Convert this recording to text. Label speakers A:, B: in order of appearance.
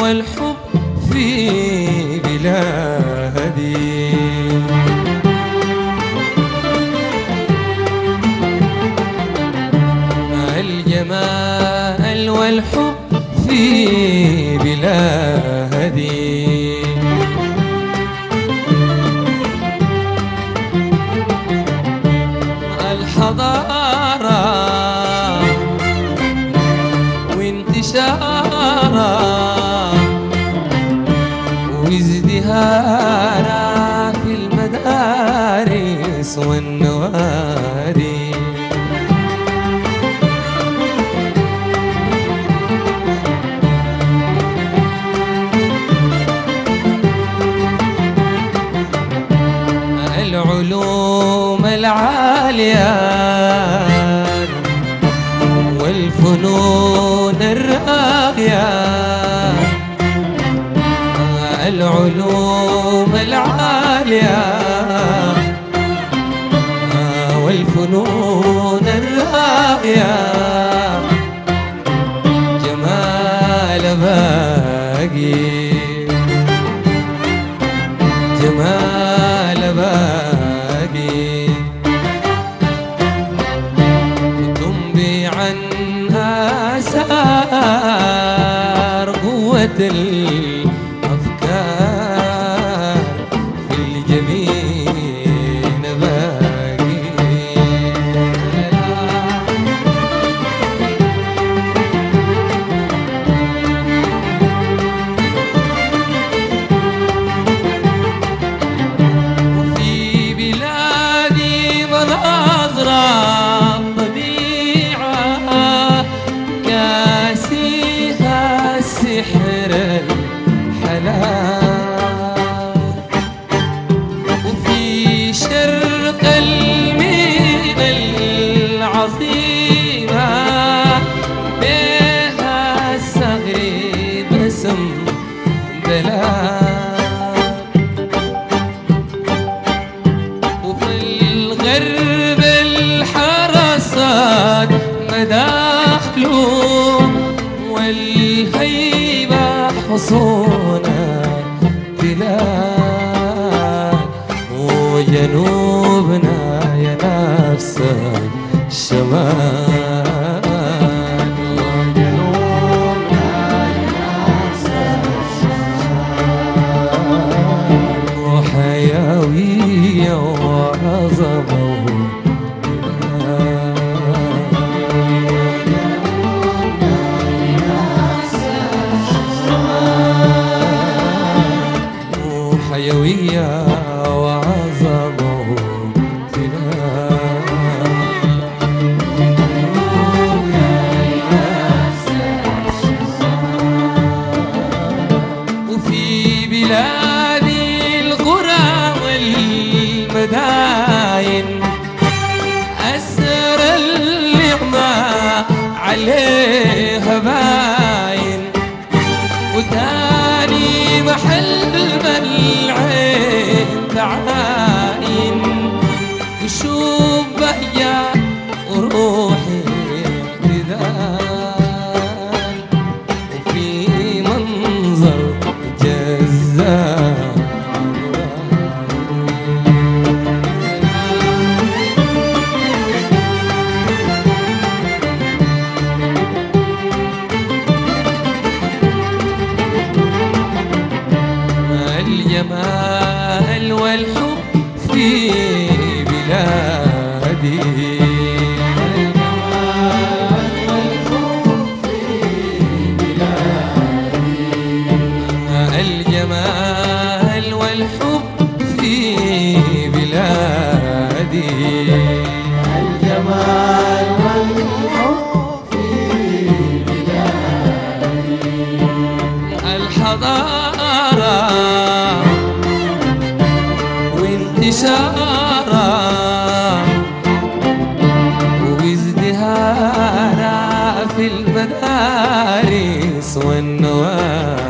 A: والحب في بلادي الجمال والحب في بلادي الحضارة وانتشارها وازدهارها في المدارس والنوادي العلوم العالية والفنون الراقية العلوم العالية والفنون الراقية جمال باقي جمال باقي تنبي عن آثار قوة الأفكار في الجبين باقي في بلادي مناظرة طبيعة كاسيها السحر الحلال وفي شرق المينا العظيمة بها الصغر بسم دلال وفي الغرب الحرسات مداخله والهيبة حصونا بلاد وجنوبنا يا نفس الشمال وجنوبنا يا نفس وحيوية وعظمة وحيوية وعظمة وفي بلادي القرى والمداين أسر النعمة عليها باين وتاني محل ما العين تعاين وشوف بهجة وروحي اقتدال وفي منظر جذاب الجمال والحب في بلادي الجمال والحب في بلادي
B: الجمال والحب في
A: الحضارة وانتشارها وازدهارها في المدارس والنوادي